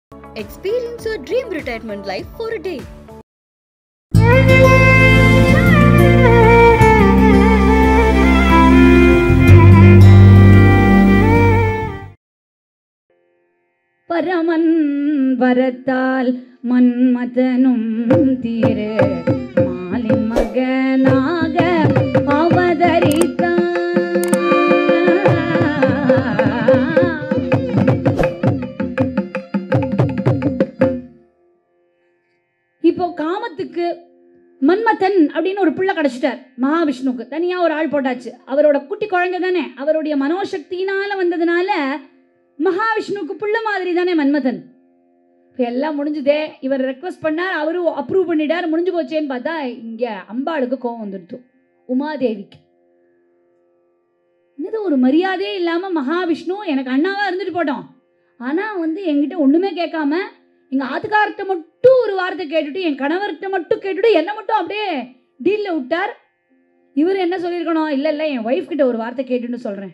Experience your dream retirement life for a day. பரமன் வரத்தால் மன்மதனும் தீரு மாலின் மகனாக அவதரித்தான் இப்போ காமத்துக்கு மன்மதன் அப்படின்னு ஒரு பிள்ளை கிடைச்சிட்டார் மகாவிஷ்ணுவுக்கு தனியாக ஒரு ஆள் போட்டாச்சு அவரோட குட்டி குழந்தை தானே அவருடைய மனோசக்தினால வந்ததுனால மகாவிஷ்ணுவுக்கு பிள்ளை மாதிரி தானே மன்மதன் இப்போ எல்லாம் முடிஞ்சுதே இவர் ரெக்வஸ்ட் பண்ணார் அவரும் அப்ரூவ் பண்ணிட்டார் முடிஞ்சு போச்சேன்னு பார்த்தா இங்கே அம்பாளுக்கு கோவம் வந்துடுத்து உமாதேவிக்கு என்னது ஒரு மரியாதையே இல்லாமல் மகாவிஷ்ணு எனக்கு அண்ணாவாக இருந்துட்டு போட்டோம் ஆனால் வந்து என்கிட்ட ஒன்றுமே கேட்காம எங்கள் ஆத்துக்கார்கிட்ட மட்டும் ஒரு வார்த்தை கேட்டுட்டு என் கணவர்கிட்ட மட்டும் கேட்டுட்டு என்னை மட்டும் அப்படியே டீலில் விட்டார் இவர் என்ன சொல்லியிருக்கணும் இல்லை இல்லை என் ஒய்ஃப் கிட்ட ஒரு வார்த்தை கேட்டுன்னு சொல்கிறேன்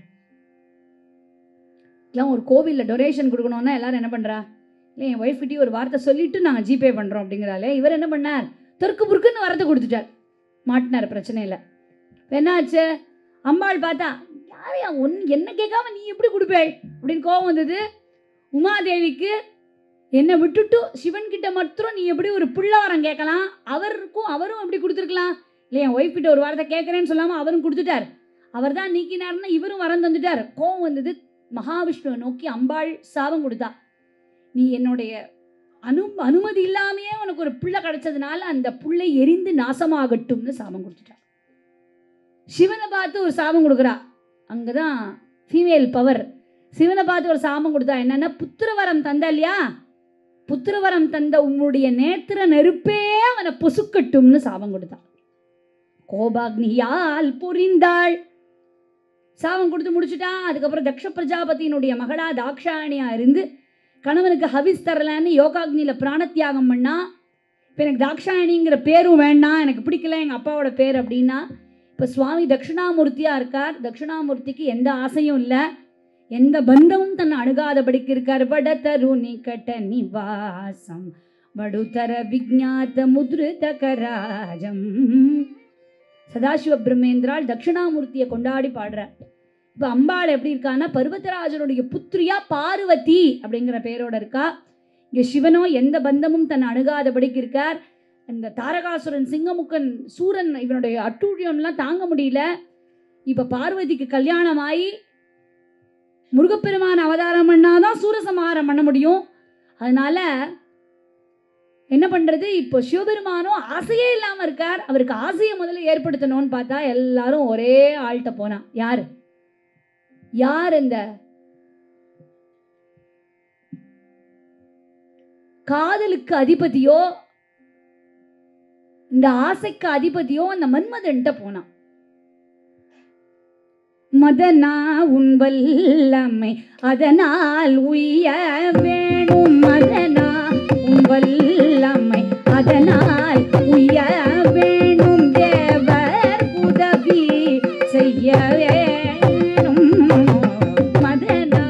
இல்லை ஒரு கோவிலில் டொனேஷன் கொடுக்கணுன்னா எல்லாரும் என்ன பண்ணுறா இல்லை என் ஒய்ஃப் கிட்டயும் ஒரு வார்த்தை சொல்லிட்டு நாங்கள் ஜிபே பண்ணுறோம் அப்படிங்கிறாலே இவர் என்ன பண்ணார் தெற்கு புருக்குன்னு வார்த்தை கொடுத்துட்டார் மாட்டினார் பிரச்சனையில் என்னாச்சு அம்பாள் பார்த்தா யாரையா ஒன் என்ன கேட்காம நீ எப்படி கொடுப்பேள் அப்படின்னு கோவம் வந்தது உமாதேவிக்கு என்னை விட்டுட்டு சிவன் கிட்ட மாத்திரம் நீ எப்படி ஒரு பிள்ளாரம் கேட்கலாம் அவருக்கும் அவரும் அப்படி கொடுத்துருக்கலாம் இல்லை என் ஒய்ஃப் கிட்ட ஒரு வார்த்தை கேட்குறேன்னு சொல்லாமல் அவரும் கொடுத்துட்டார் அவர் தான் நீக்கினார்னா இவரும் வரம் தந்துட்டார் கோவம் வந்தது மகாவிஷ்ணுவை நோக்கி அம்பாள் சாபம் கொடுத்தா நீ என்னுடைய அனு அனுமதி இல்லாமையே உனக்கு ஒரு பிள்ளை கிடைச்சதுனால அந்த புள்ளை எரிந்து நாசமாகட்டும்னு சாபம் கொடுத்துட்டா சிவனை பார்த்து ஒரு சாபம் கொடுக்குறா அங்கே தான் ஃபீமேல் பவர் சிவனை பார்த்து ஒரு சாபம் கொடுத்தா என்னன்னா புத்திரவரம் தந்தா இல்லையா புத்திரவரம் தந்த உன்னுடைய நேத்திர நெருப்பே அவனை பொசுக்கட்டும்னு சாபம் கொடுத்தான் கோபாக்னியால் புரிந்தாள் சாபம் கொடுத்து முடிச்சுட்டா அதுக்கப்புறம் தக்ஷ பிரஜாபதியினுடைய மகளா தாக்ஷாயணியா இருந்து கணவனுக்கு ஹவிஸ் தரலன்னு யோகாக்னியில் பிராணத்தியாகம் பண்ணா இப்போ எனக்கு தாக்ஷாயணிங்கிற பேரும் வேண்டாம் எனக்கு பிடிக்கல எங்கள் அப்பாவோட பேர் அப்படின்னா இப்போ சுவாமி தட்சிணாமூர்த்தியாக இருக்கார் தட்சிணாமூர்த்திக்கு எந்த ஆசையும் இல்லை எந்த பந்தமும் தன்னை அணுகாதபடிக்கு இருக்கார் வடதரு நிகட்ட நிவாசம் வடுதர விஜாத்த முத்ருத கராஜம் சதாசிவ பிரம்மேந்திரால் தட்சிணாமூர்த்தியை கொண்டாடி பாடுறார் இப்போ அம்பாள் எப்படி இருக்கான்னா பர்வதராஜனுடைய புத்திரியா பார்வதி அப்படிங்கிற பேரோட இருக்கா இங்கே சிவனோ எந்த பந்தமும் தன்னை அணுகாதபடிக்கு இருக்கார் இந்த தாரகாசுரன் சிங்கமுக்கன் சூரன் இவனுடைய அட்டூழியம்லாம் தாங்க முடியல இப்போ பார்வதிக்கு கல்யாணம் ஆகி முருகப்பெருமான் அவதாரம் பண்ணாதான் சூரசம்ஹாரம் பண்ண முடியும் அதனால என்ன பண்றது இப்போ சிவபெருமானும் ஆசையே இல்லாம இருக்கார் அவருக்கு ஆசையை முதல்ல ஏற்படுத்தணும்னு பார்த்தா எல்லாரும் ஒரே ஆள்கிட்ட போனா யாரு யார் இந்த காதலுக்கு அதிபதியோ இந்த ஆசைக்கு அதிபதியோ அந்த மன்மதன்ட்ட போனான் மதனா உன் வல்லமை அதனால் உய்ய வேணும் மதனா உன் வல்லமை அதனால் உய்ய வேணும் தேவர் உதவி செய்ய வேணும் மதனா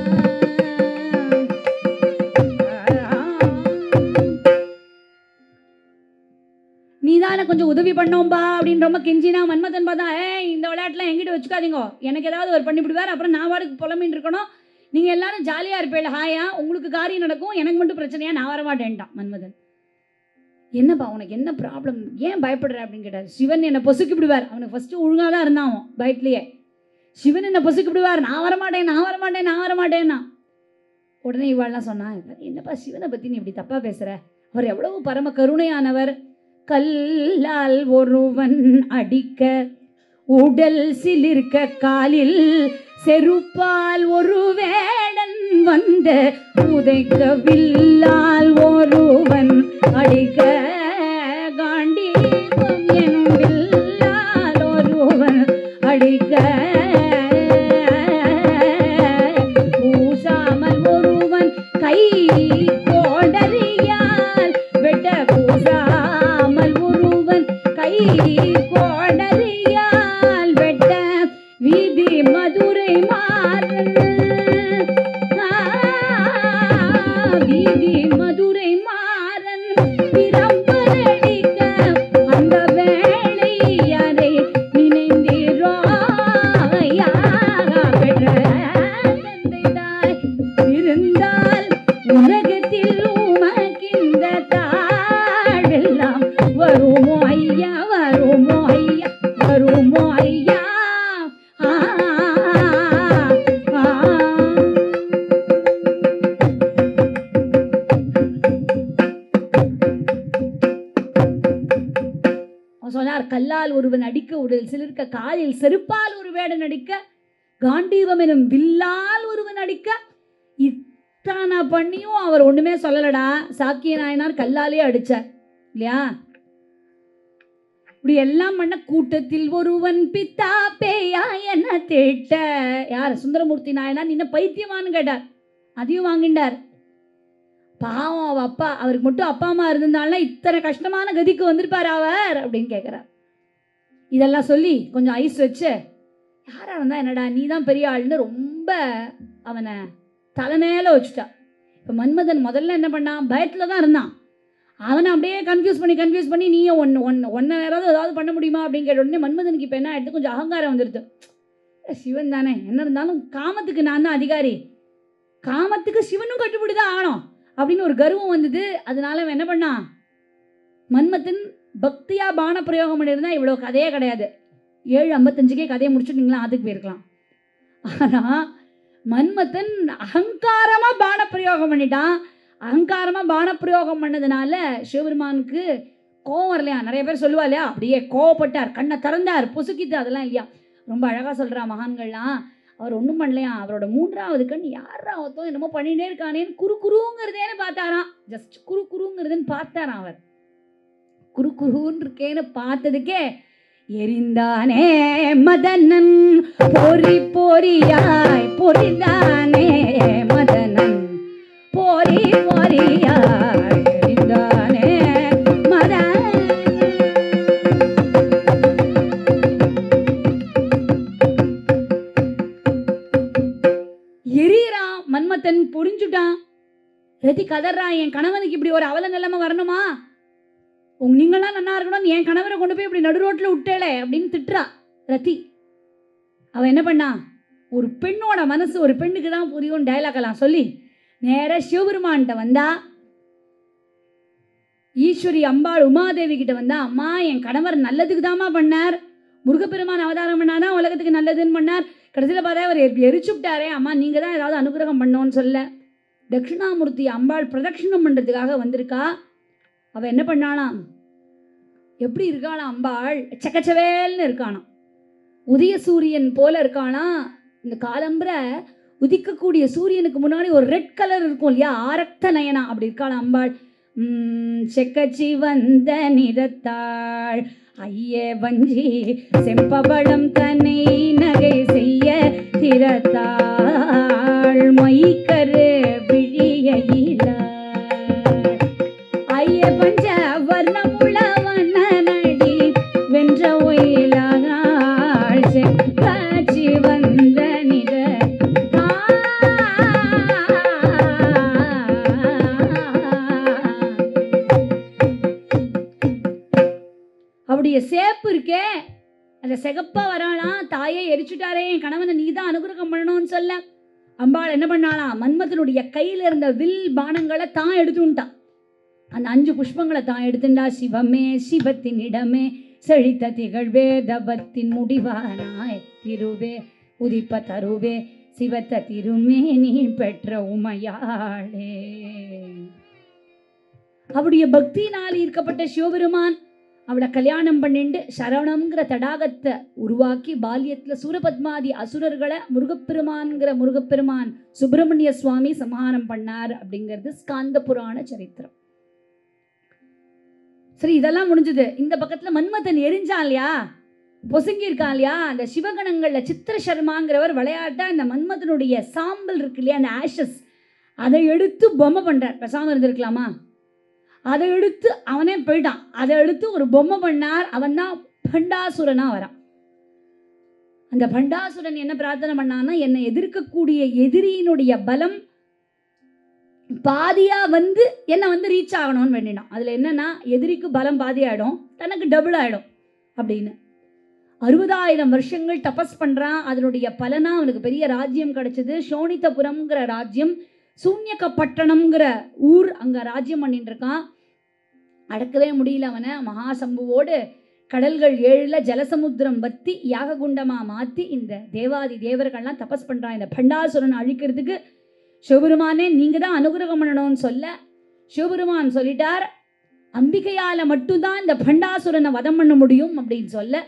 நீதானே கொஞ்சம் உதவி பண்ணோம்பா அப்படின்னு ரொம்ப கெஞ்சினா மன்மதன் பார்த்தா ஏய் இந்த விளையாட்டுலாம் எங்கிட்ட வச்சுக்காதீங்க எனக்கு ஏதாவது ஒரு பண்ணிவிடுவார் அப்புறம் நான் வாருக்கு புலம்பின்னு இருக்கணும் நீங்கள் எல்லாரும் ஜாலியாக இருப்பேன் ஹாயா உங்களுக்கு காரியம் நடக்கும் எனக்கு மட்டும் பிரச்சனையா நான் வரமாட்டேன்ட்டான் மன்மதன் என்னப்பா உனக்கு என்ன ப்ராப்ளம் ஏன் பயப்படுற அப்படின்னு கேட்டார் சிவன் என்னை பொசுக்கி விடுவார் அவனுக்கு ஃபஸ்ட்டு ஒழுங்காக தான் இருந்தான் அவன் பயத்துலேயே சிவன் என்னை பொசுக்கி விடுவார் நான் வரமாட்டேன் நான் வரமாட்டேன் நான் வரமாட்டேன்னா உடனே இவாள்லாம் சொன்னான் என்னப்பா சிவனை பற்றி நீ இப்படி தப்பாக பேசுகிற அவர் எவ்வளவு பரம கருணையானவர் கல்லால் ஒருவன் அடிக்க உடல் சிலிர்க்க காலில் செருப்பால் ஒரு வேடன் வந்து உதைக்க வில்லால் ஒருவன் அடிக்க காண்டீபம் எனும் வில்லால் ஒருவன் அடிக்க பூசாமல் ஒருவன் கை கோடரியால் வெட்ட பூசாமல் ஒருவன் கை கோடரியால் வெட்ட வீதி மதுரை மாறன் ஆ வீதி மதுரை மாறன் பிரம்பலடிக்க அந்த வேளை அதை நினைந்தீரோ ஐயா பெற்ற தந்தைதாய் இருந்தால் உலகத்தில் உமக்கிந்த தாழெல்லாம் வருமோ ஐயா வருமோ ஐயா வருமோ ஐயா ஆ, ஆ, ஆ. அவன் சொன்னார் கல்லால் ஒருவன் அடிக்க உடல் சிலிர்க்க காலில் செருப்பால் ஒரு வேடன் அடிக்க காண்டீவம் எனும் வில்லால் ஒருவன் அடிக்க இத்தனை பண்ணியும் அவர் ஒண்ணுமே சொல்லலடா சாக்கிய நாயனார் கல்லாலே அடிச்சார் இல்லையா இப்படி எல்லாம் பண்ண கூட்டத்தில் ஒருவன் பித்தா பேயா என்ன திட்ட யார் சுந்தரமூர்த்தி நாயனார் நின்ன பைத்தியமான்னு கேட்டார் அதையும் வாங்கிண்டார் பாவம் அவ அப்பா அவருக்கு மட்டும் அப்பா அம்மா இருந்திருந்தாலும் இத்தனை கஷ்டமான கதிக்கு வந்திருப்பார் அவர் அப்படின்னு கேட்குறார் இதெல்லாம் சொல்லி கொஞ்சம் ஐஸ் வச்சு யாரா இருந்தா என்னடா நீ தான் பெரிய ஆள்னு ரொம்ப அவனை தலைமையில வச்சுட்டா இப்போ மன்மதன் முதல்ல என்ன பண்ணான் பயத்தில் தான் இருந்தான் அவனை அப்படியே கன்ஃபியூஸ் பண்ணி கன்ஃபியூஸ் பண்ணி நீயும் ஒன்று ஒன்று ஒன்றை யாராவது ஏதாவது பண்ண முடியுமா அப்படின்னு கேட்ட உடனே மன்மதனுக்கு இப்போ என்ன ஆயிடுது கொஞ்சம் அகங்காரம் வந்துடுது ஏ, சிவன் தானே என்ன இருந்தாலும் காமத்துக்கு நான் தான் அதிகாரி காமத்துக்கு சிவனும் கட்டுப்படி தான் ஆகணும் அப்படின்னு ஒரு கர்வம் வந்தது அதனால அவன் என்ன பண்ணான் மன்மதன் பக்தியா பான பிரயோகம் பண்ணியிருந்தா இவ்வளோ கதையே கிடையாது ஏழு ஐம்பத்தஞ்சுக்கே கதையை முடிச்சுட்டிங்களா அதுக்கு போயிருக்கலாம் ஆனால் மன்மதன் அகங்காரமா பான பிரயோகம் பண்ணிட்டான் அகங்காரமா பான பிரயோகம் பண்ணதுனால சிவபெருமானுக்கு கோவம் வரலையா நிறைய பேர் சொல்லுவா இல்லையா அப்படியே கோவப்பட்டார் கண்ணை திறந்தார் பொசுக்கிட்டு அதெல்லாம் இல்லையா ரொம்ப அழகா சொல்றா மகான்கள்லாம் அவர் ஒன்றும் பண்ணலையா அவரோட மூன்றாவது கண் யாரா ஒருத்தன் என்னமோ பண்ணிட்டே இருக்கானேன்னு குறு குருங்கிறதேன்னு பார்த்தாராம் ஜஸ்ட் குறு குருங்கிறதுன்னு பார்த்தாராம் அவர் குறு குருன்னு இருக்கேன்னு பார்த்ததுக்கே எரிந்தானே மதனன் பொறி பொறியாய் பொறிந்தானே மதனன் பொறி பொறியாய் எரிந்தானே மதன் எரியறான் மன்மத்தன் புரிஞ்சுட்டான் ரதி கதறான் என் கணவனுக்கு இப்படி ஒரு அவல நிலைமை வரணுமா உங்க நீங்களாம் நல்லா இருக்கணும்னு என் கணவரை கொண்டு போய் இப்படி நடு ரோட்ல விட்டேளே அப்படின்னு திட்டுறா ரதி அவ என்ன பண்ணா ஒரு பெண்ணோட மனசு ஒரு பெண்ணுக்கு தான் புரியும் டைலாக் எல்லாம் சொல்லி நேரா சிவபெருமான்கிட்ட வந்தா ஈஸ்வரி அம்பாள் உமாதேவி கிட்ட வந்தா அம்மா என் கணவர் நல்லதுக்கு தாம்மா பண்ணார் முருகப்பெருமான் அவதாரம் பண்ணாதான் உலகத்துக்கு நல்லதுன்னு பண்ணார் கடைசியில் பார்த்தா அவர் எரி- எரிச்சு விட்டாரே அம்மா நீங்கள் தான் ஏதாவது அனுகிரகம் பண்ணோன்னு சொல்ல தட்சிணாமூர்த்தி அம்பாள் பிரதட்சிணம் பண்ணுறதுக்காக வந்திருக்கா அவள் என்ன பண்ணாளாம் எப்படி இருக்காளாம் அம்பாள் சக்கச்சவேல்னு இருக்கானாம் உதய சூரியன் போல இருக்காளாம் இந்த காலம்புற உதிக்கக்கூடிய சூரியனுக்கு முன்னாடி ஒரு ரெட் கலர் இருக்கும் இல்லையா ஆரக்த நயனா அப்படி இருக்காளாம் அம்பாள் உம், செக்கச்சி வந்த நிறத்தாள் ஐயே வஞ்சி செம்பவளம் தன்னை நகை செய்ய திறத்தாள் மைக்கரு விழியில ஐய பஞ்ச வர்ணமுளவன நடி வென்ற ஒயிலாள் செக்காட்சி வந்த நிற அவருடைய சேப்பு இருக்கே அந்த சிகப்பா வராளாம் தாயே எரிச்சுட்டாரே என் கணவனை நீ தான் அனுகிரகம் பண்ணணும்னு சொல்ல அம்பாள் என்ன பண்ணாளாம் மன்மதனுடைய கையில இருந்த வில் பானங்களை தான் எடுத்துட்டான் அந்த அஞ்சு புஷ்பங்களை தான் எடுத்துண்டா சிவமே சிவத்தின் இடமே செழித்த திகழ்வே தபத்தின் முடிவானாய் திருவே உதிப்ப தருவே சிவத்த திருமே நீ பெற்ற உமையாளே அவருடைய பக்தியினால் ஈர்க்கப்பட்ட சிவபெருமான் அவளை கல்யாணம் பண்ணிண்டு சரவணம்ங்கிற தடாகத்தை உருவாக்கி பால்யத்துல சூரபத்மாதி அசுரர்களை முருகப்பெருமான்கிற முருகப்பெருமான் சுப்பிரமணிய சுவாமி சம்ஹாரம் பண்ணார் அப்படிங்கிறது ஸ்காந்த புராண சரித்திரம் சரி இதெல்லாம் முடிஞ்சது இந்த பக்கத்துல மன்மதன் எரிஞ்சான் இல்லையா பொசுங்கி இருக்கான் இல்லையா அந்த சிவகணங்கள்ல சித்திர சர்மாங்கிறவர் விளையாட்டா இந்த மன்மதனுடைய சாம்பல் இருக்கு இல்லையா அந்த ஆஷஸ் அதை எடுத்து பொம்மை பண்றார் பேசாம இருந்திருக்கலாமா அதை எடுத்து அவனே போயிட்டான் அதை எடுத்து ஒரு பொம்மை பண்ணார் அவன் தான் பண்டாசுரனா வரான் அந்த பண்டாசுரன் என்ன பிரார்த்தனை பண்ணான்னா என்னை எதிர்க்கக்கூடிய எதிரியினுடைய பலம் பாதியா வந்து என்னை வந்து ரீச் ஆகணும்னு வேண்டினான் அதில் என்னன்னா எதிரிக்கு பலம் பாதி ஆயிடும் தனக்கு டபுள் ஆயிடும் அப்படின்னு அறுபதாயிரம் வருஷங்கள் தபஸ் பண்றான் அதனுடைய பலனா அவனுக்கு பெரிய ராஜ்யம் கிடைச்சது சோனிதபுரம்ங்கிற ராஜ்யம் சூன்யகப்பட்டணம்ங்கிற ஊர் அங்க ராஜ்யம் பண்ணிட்டு இருக்கான் அடக்கவே முடியல அவனை மகாசம்புவோடு கடல்கள் ஏழுல ஜலசமுத்திரம் வத்தி யாககுண்டமா மாத்தி இந்த தேவாதி தேவர்கள்லாம் தபஸ் பண்றான் இந்த பண்டாசுரன் அழிக்கிறதுக்கு சிவபெருமானே நீங்க தான் அனுகிரகம் பண்ணணும்னு சொல்ல சிவபெருமான் சொல்லிட்டார் அம்பிகையால மட்டும்தான் இந்த பண்டாசுரனை வதம் பண்ண முடியும் அப்படின்னு சொல்ல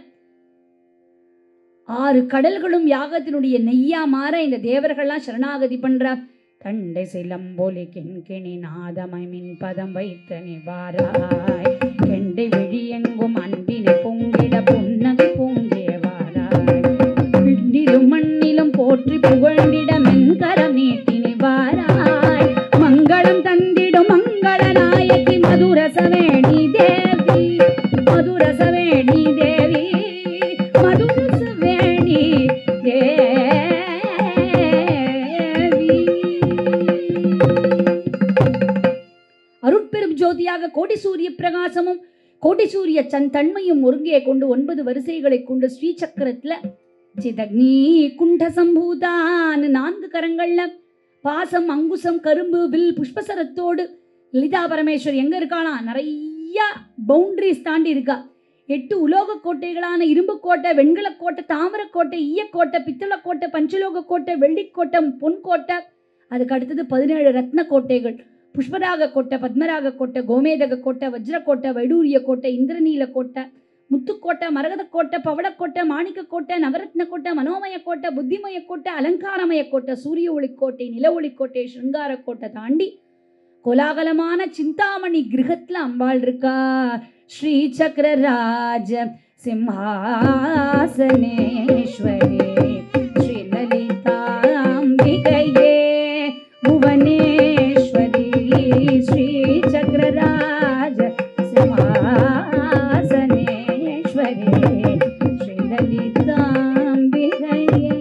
ஆறு கடல்களும் யாகத்தினுடைய நெய்யா மாற இந்த தேவர்கள்லாம் சரணாகதி பண்ற தண்டை சிலம்பொலி கிண்கிணி நாதமை மின் பதம் வைத்த நிவாராய் கெண்டை விழி எங்கும் அன்பினை பொங்கிட புன்னகை பொங்கியவாராய் பிண்டிலும் மண்ணிலும் போற்றி புகழ்ந்திட மென்கரம் நீட்டி நிவாராய் மங்களம் தந்திடும் மங்கள நாயகி மதுரசவேணி தேவி மதுரசவேணி தேவி மதுரசவேணி தேவி அருட்பெரும் ஜோதியாக கோடி சூரிய பிரகாசமும் கோடி சூரிய சன் தன்மையும் ஒருங்கே கொண்டு ஒன்பது வரிசைகளை கொண்டு ஸ்ரீ சக்கரத்துல சிதக்னி குண்ட சம்பூதான் நான்கு கரங்கள்ல பாசம் அங்குசம் கரும்பு வில் புஷ்பசரத்தோடு லலிதா பரமேஸ்வர் எங்க இருக்கானா நிறைய பவுண்டரிஸ் தாண்டி இருக்கா எட்டு உலோக கோட்டைகளான இரும்பு கோட்டை வெண்கலக் கோட்டை தாமிரக்கோட்டை ஈயக்கோட்டை பித்தளக்கோட்டை பஞ்சலோக கோட்டை வெள்ளிக்கோட்டை பொன் கோட்டை அதுக்கு அடுத்தது பதினேழு ரத்ன கோட்டைகள் புஷ்பராக கோட்டை பத்மராக கோட்டை கோமேதக கோட்டை வஜ்ரக்கோட்டை வைடூரிய கோட்டை இந்திரநீல கோட்டை முத்துக்கோட்டை மரகத கோட்டை பவளக்கோட்டை மாணிக்க கோட்டை நவரத்ன கோட்டை மனோமய கோட்டை புத்திமய கோட்டை அலங்காரமய கோட்டை சூரிய ஒளிக்கோட்டை நில ஒளிக்கோட்டை சிருங்கார கோட்டை தாண்டி கோலாகலமான சிந்தாமணி கிரகத்துல அம்பாள் இருக்கா ஸ்ரீ சக்கரராஜ சிம்ஹாசனேஸ்வரி ஸ்ரீ லலிதாம்பிகையே புவனேஸ்வரி ஸ்ரீ சக்கரராஜ சிம்ஹாசனேஸ்வரி ஸ்ரீ லலிதாம்பிகையே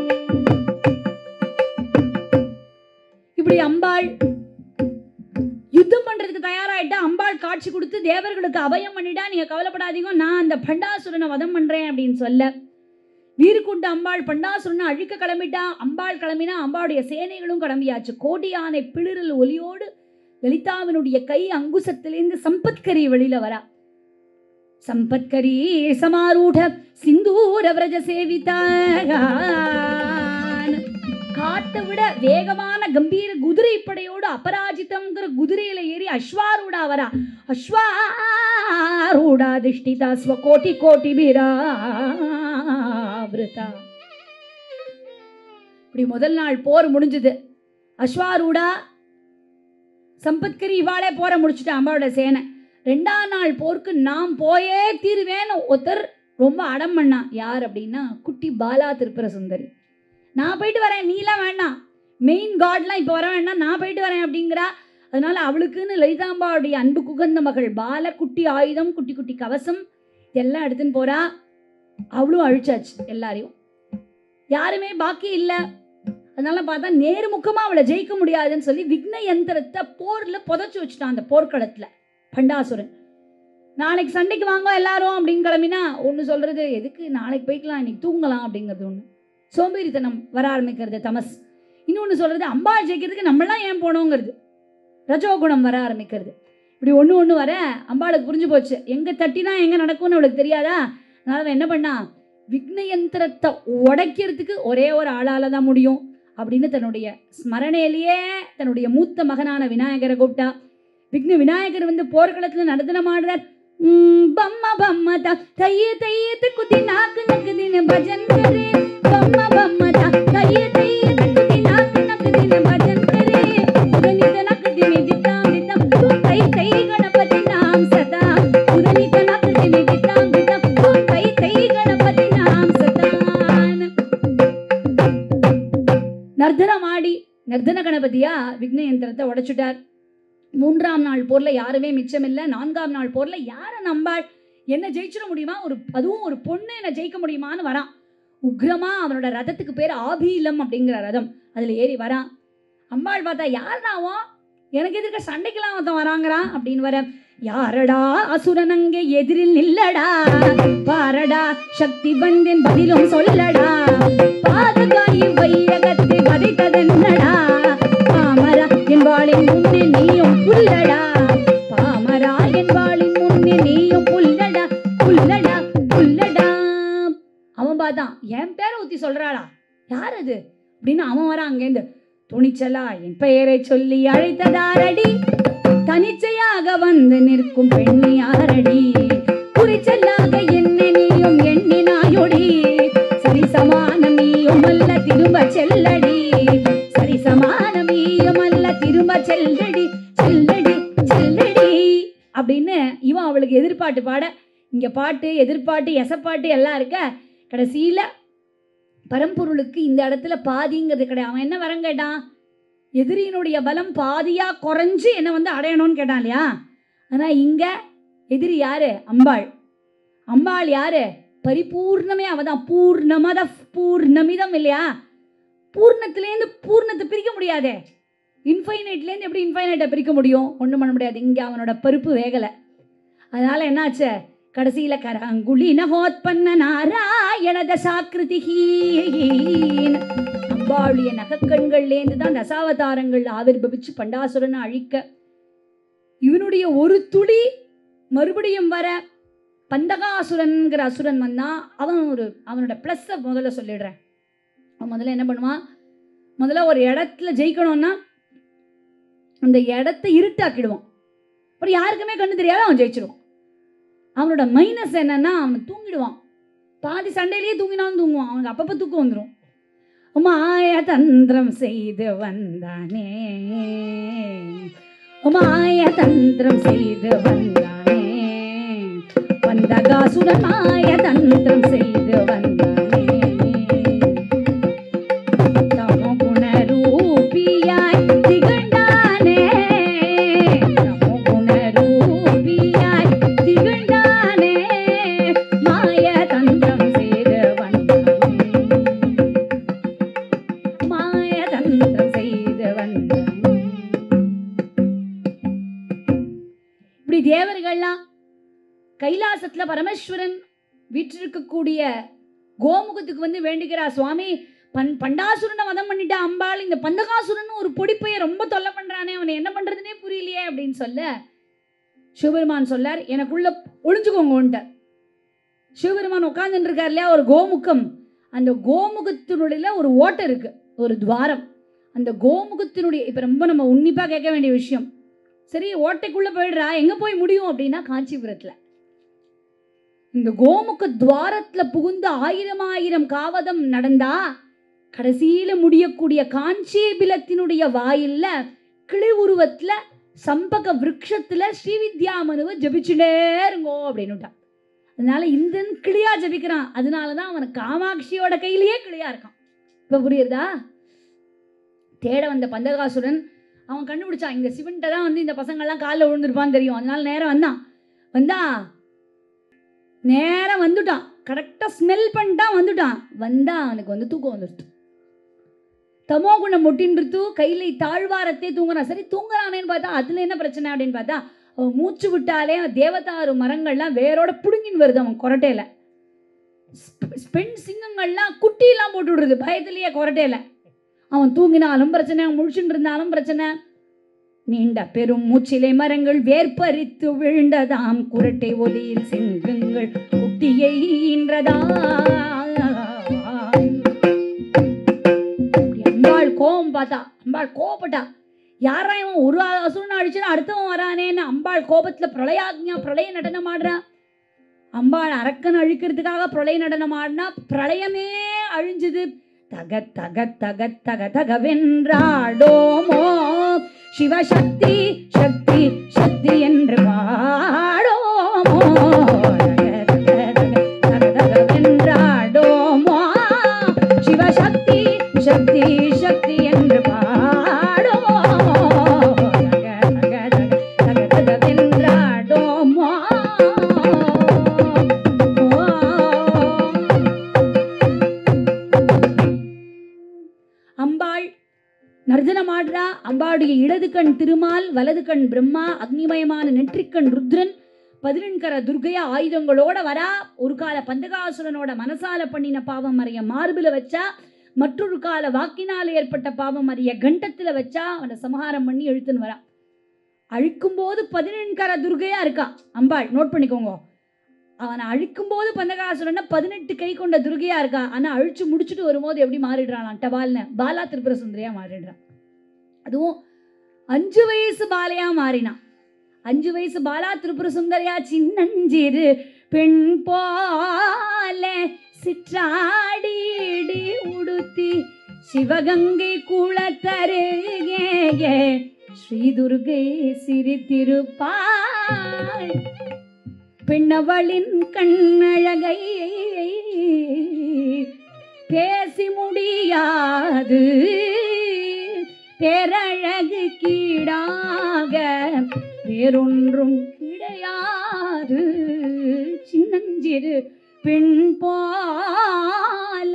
இப்படி அம்பாள் யுத்தம் பண்றதுக்கு தயாராயிட்டா அம்பாள் காட்சி கொடுத்து தேவர்களுக்கு அபயம் பண்ணிட்டா நீங்க கவலைப்படாதீங்க நான் அந்த பண்டாசுரனை வதம் பண்றேன் அப்படின்னு சொல்ல வீருக்குண்டு அம்பாள் பண்டாசுரனை அழிக்க கிளம்பிட்டா அம்பாள் கிளம்பினா அம்பாளுடைய சேனைகளும் கிளம்பியாச்சு கோடி யானை பிளிரல் ஒலியோடு லலிதாவினுடைய கை அங்குசத்திலிருந்து சம்பத்கரி வெளியில வரா சம்பத்கரி சமாரூட சிந்தூர விரஜ சேவிதான் காட்டை விட வேகமான கம்பீர குதிரை படையோடு அபராஜிதம்ங்கிற குதிரையில ஏறி அஸ்வாரூடா வரா அஸ்வாரூடா திஷ்டிதா ஸ்வகோட்டி கோட்டி வீராவிருதா இப்படி முதல் நாள் போர் முடிஞ்சது அஸ்வாரூடா சம்பத்கரி இவாளே போற முடிச்சுட்டா அம்பாவோட சேனை ரெண்டாம் நாள் போருக்கு நாம் போயே தீருவேன்னு ஒருத்தர் ரொம்ப அடம் பண்ணா யார் அப்படின்னா குட்டி பாலா திருப்புர சுந்தரி நான் போயிட்டு வரேன் நீலாம் வேண்டாம் மெயின் காட்லாம் இப்போ வர வேண்டாம் நான் போயிட்டு வரேன் அப்படிங்கிறா அதனால அவளுக்குன்னு லலிதாம்பாவுடைய அன்பு குகந்த மகள் பால குட்டி ஆயுதம் குட்டி குட்டி கவசம் இதெல்லாம் எடுத்துன்னு போறா அவளும் அழிச்சாச்சு எல்லாரையும் யாருமே பாக்கி இல்லை அதனால பார்த்தா நேர்முகமா அவளை ஜெயிக்க முடியாதுன்னு சொல்லி விக்ன யந்திரத்தை போர்ல புதைச்சு வச்சுட்டான் அந்த போர்க்களத்துல பண்டாசுரன் நாளைக்கு சண்டைக்கு வாங்க எல்லாரும் அப்படின்னு கிளம்பினா ஒன்று சொல்றது எதுக்கு நாளைக்கு போய்க்கலாம் இன்னைக்கு தூங்கலாம் அப்படிங்கிறது ஒன்று சோம்பேறித்தனம் வர ஆரம்பிக்கிறது தமஸ் இன்னொன்று சொல்றது அம்பாள் ஜெயிக்கிறதுக்கு நம்மளாம் ஏன் போனோங்கிறது ரஜோகுணம் வர ஆரம்பிக்கிறது இப்படி ஒன்று ஒன்று வர அம்பாளுக்கு புரிஞ்சு போச்சு எங்கே தட்டினா எங்கே நடக்கும்னு அவளுக்கு தெரியாதா அதனால அவன் என்ன பண்ணா விக்ன யந்திரத்தை உடைக்கிறதுக்கு ஒரே ஒரு ஆளால தான் முடியும் அப்படின்னு தன்னுடைய ஸ்மரணையிலேயே தன்னுடைய மூத்த மகனான விநாயகரை கூப்பிட்டா விக்ன விநாயகர் வந்து போர்க்களத்தில் நடத்தனம் ஆடுறார் ம், பம்ம பம்ம தா தைய தைய குதி நாக்கு நக்கு தின பஜன் கரே பம்ம பம்ம தா தைய தைய குதி நாக்கு நக்கு தின பஜன் கரே உதனித நக்கு திமி தித்தாம் தித்தாம் தூ தை தை கணபதி நாம் சதா உதனித நக்கு திமி தித்தாம் தித்தாம் தூ தை தை கணபதி நாம் சதான் நர்தனம் ஆடி நர்தன கணபதியா விக்ன யந்திரத்தை உடைச்சுட்டார் மூன்றாம் நாள் போர்ல யாருமே மிச்சமில்லை நான்காம் நாள் போர்ல யாரை நம்பாள் என்ன ஜெயிச்சிட முடியுமா ஒரு அதுவும் ஒரு பொண்ணு என்ன ஜெயிக்க முடியுமான்னு வரான் உக்ரமா அவனோட ரதத்துக்கு பேர் ஆபீலம் அப்படிங்கிற ரதம் அதுல ஏறி வரான் அம்பாள் பார்த்தா யார் நாவோ எனக்கு எதிர்க்க சண்டைக்கெல்லாம் ஒருத்தன் வராங்கிறான் அப்படின்னு வர யாரடா அசுரன் அங்கே எதிரில் நில்லடா பாரடா சக்தி வந்தேன் பதிலும் சொல்லடா பாதகாயி வையகத்தை வதைத்ததென்னடா பாமரா என் வாளின் முன்னே நீயும் புல்லடா பாமரா என் வாளின் முன்னே நீயும் புல்லடா புல்லடா புல்லடா அவன் பார்த்தான் என் பேரை ஊத்தி சொல்றாளா யார் அது அப்படின்னு அவன் வரான் அங்கேருந்து துணிச்சலா என் பெயரை சொல்லி அழைத்ததாரடி தனிச்சையாக வந்து நிற்கும் பெண்ணி யாரடி குறிச்சலாக என்ன நீயும் எண்ணினாயொடி சரி சமானம் நீயும் அல்ல திரும்ப செல்லடி சரி சமானம் நீயும் அல்ல திரும்ப செல்லடி செல்லடி செல்லடி அப்படின்னு இவன் அவளுக்கு எதிர்பாட்டு பாட இங்க பாட்டு எதிர்பாட்டு எசப்பாட்டு எல்லாம் இருக்க கடைசியில பரம்பொருளுக்கு இந்த இடத்துல பாதிங்கிறது கிடையாது அவன் என்ன வரம் கேட்டான் எதிரியினுடைய பலம் பாதியா குறைஞ்சு என்ன வந்து அடையணும்னு கேட்டான் இல்லையா ஆனா இங்க எதிரி யாரு அம்பாள் அம்பாள் யாரு பரிபூர்ணமே அவதான் பூர்ணமத பூர்ணமிதம் இல்லையா பூர்ணத்திலேருந்து பூர்ணத்தை பிரிக்க முடியாதே இன்ஃபைனைட்லேருந்து எப்படி இன்ஃபைனைட்டை பிரிக்க முடியும் ஒன்றும் பண்ண முடியாது இங்கே அவனோட பருப்பு வேகலை அதனால என்னாச்சு கடைசியில் கரங்குழி நகோத்பன்ன நாராயண தசாக்கிருதி அம்பாளுடைய நகக்கண்கள்லேருந்து தான் தசாவதாரங்கள் ஆவிர்பவிச்சு பண்டாசுரனை அழிக்க இவனுடைய ஒரு துளி மறுபடியும் வர பந்தகாசுரன்கிற அசுரன் வந்தா அவன் ஒரு அவனோட ப்ளஸ்ஸை முதல்ல சொல்லிடுறேன் அவன் முதல்ல என்ன பண்ணுவான் முதல்ல ஒரு இடத்துல ஜெயிக்கணும்னா அந்த இடத்த இருட்டாக்கிடுவான் அப்புறம் யாருக்குமே கண்ணு தெரியாத அவன் ஜெயிச்சிருவான் அவனோட மைனஸ் என்னன்னா அவன் தூங்கிடுவான் பாதி சண்டையிலேயே தூங்கினாலும் தூங்குவான் அவனுக்கு அப்பப்போ தூக்கம் வந்துடும் மாய தந்திரம் செய்து வந்தானே மாய தந்திரம் செய்து வந்தானே வந்தகாசுரன் மாய தந்திரம் செய்து வந்தானே தமோ குணரூபியாய் திகழ்ந்தானே தமோ குணரூபியாய் திகழ்ந்தானே மாய தந்திரம் செய்து வந்தானே மாய தந்திரம் செய்து வந்தானே இப்படி தேவர்கள்லாம் கைலாசத்துல பரமேஸ்வரன் வீற்றிருக்கக்கூடிய கோமுகத்துக்கு வந்து வேண்டுகிறா சுவாமி பண் பண்டாசுரனை வதம் பண்ணிட்டா அம்பாள் இந்த பந்தகாசுரன் ஒரு பொடிப்பைய ரொம்ப தொல்லை பண்றானே அவனை என்ன பண்றதுனே புரியலையே அப்படின்னு சொல்ல சிவபெருமான் சொல்லார் எனக்குள்ள ஒளிஞ்சுக்கோங்கன்ட்ட சிவபெருமான் உட்கார்ந்துட்டு இருக்கார் இல்லையா ஒரு கோமுகம் அந்த கோமுகத்தினுடைய ஒரு ஓட்டை இருக்கு ஒரு துவாரம் அந்த கோமுகத்தினுடைய இப்போ ரொம்ப நம்ம உன்னிப்பாக கேட்க வேண்டிய விஷயம் சரி ஓட்டைக்குள்ள போயிடுறா எங்க போய் முடியும் அப்படின்னா காஞ்சிபுரத்துல இந்த கோமுக துவாரத்துல புகுந்து ஆயிரம் ஆயிரம் காவதம் நடந்தா கடைசியில முடியக்கூடிய காஞ்சிபிலத்தினுடைய வாயில்ல கிளி உருவத்துல சம்பக விருட்சத்துல ஸ்ரீவித்யாமனுவை ஜபிச்சுட்டே இருங்கோ அப்படின்னுட்டான் அதனால இந்த கிளியா ஜபிக்கிறான் அதனாலதான் அவன் காமாட்சியோட கையிலேயே கிளியா இருக்கான் இப்ப புரியுறதா தேட வந்த பந்தகாசுரன் அவன் கண்டுபிடிச்சான் இந்த சிவன்கிட்ட தான் வந்து இந்த பசங்கள்லாம் காலில் விழுந்திருப்பான்னு தெரியும் அதனால நேரம் வந்தான் வந்தா நேரம் வந்துட்டான் கரெக்டாக ஸ்மெல் பண்ணிட்டான் வந்துட்டான் வந்தா அவனுக்கு வந்து தூக்கம் வந்துடுத்து தமோ குணம் முட்டின்றது கையில தாழ்வாரத்தே தூங்குறான் சரி தூங்குறானேன்னு பார்த்தா அதுல என்ன பிரச்சனை அப்படின்னு பார்த்தா அவன் மூச்சு விட்டாலே தேவதாரு மரங்கள்லாம் வேரோட புடுங்கின்னு வருது அவன் கொரட்டையில ஸ்பெ- பெண் சிங்கங்கள்லாம் குட்டியெல்லாம் போட்டு விடுறது பயத்திலேயே கொரட்டையில அவன் தூங்கினாலும் பிரச்சனை அவன் முழிச்சுட்டு இருந்தாலும் பிரச்சனை நீண்ட பெரும் மூச்சிலை மரங்கள் வேர்பறித்து விழுந்ததாம் குரட்டை ஒலியில் சிங்கங்கள் குட்டியை ஈன்றதா அப்படி அம்பாள் கோபம் பார்த்தா அம்பாள் கோபப்பட்டா யாரா இவன் ஒரு அசுரனை அடிச்சுனா அடுத்தவன் வரானேன்னு அம்பாள் கோபத்துல பிரளயாக்ஞா பிரளய நடனம் ஆடுறா அம்பாள் அரக்கன் அழிக்கிறதுக்காக பிரளய நடனம் ஆடினா பிரளயமே அழிஞ்சுது தக தக தக தக தகவென்றாடோமோ சிவசக்தி சக்தி சக்தி என்று பாடோமோ தக தக தக தக தகவென்றாடோமோ சிவசக்தி சக்தி சக்தி என்று பாடோமோ தக தக தக தக தகவென்றாடோமோ அம்பாள் நர்ஜனம் ஆடுறா அம்பாளுடைய இடது கண் திருமால் வலது கண் பிரம்மா அக்னிமயமான நெற்றிக்கண் ருத்ரன் பதினெண்கர துர்கையா ஆயுதங்களோட வரா ஒரு கால பந்தகாசுரனோட மனசால பண்ணின பாவம் அறிய மார்பில வச்சா மற்றொரு கால வாக்கினால் ஏற்பட்ட பாவம் அறிய கண்டத்துல வச்சா அவனை சமஹாரம் பண்ணி இழுத்துன்னு வரா அழிக்கும் போது பதினெண்கர துர்கையா இருக்கா அம்பாள் நோட் பண்ணிக்கோங்க அவனை அழிக்கும் போது பந்தகாசுரன்னா பதினெட்டு கை கொண்ட துர்கையா இருக்கா ஆனா அழிச்சு முடிச்சுட்டு வரும்போது எப்படி மாறிடுறான் டபால்னு பாலா திரிபுர சுந்தரியா மாறிடுறான் அதுவும் அஞ்சு வயசு பாலையா மாறினான் அஞ்சு வயசு பாலா திரிபுர சுந்தரியா சின்னஞ்சிறு பெண் போல சிற்றாடிடி உடுத்தி சிவகங்கை குளத்தருகே ஸ்ரீதுர்கை சிரித்திருப்பாள் பெண்ணவளின் கண்ணழகை பேசி முடியாது பேரழகு கீடாக வேறொன்றும் கிடையாது சின்னஞ்சிறு பெண் போல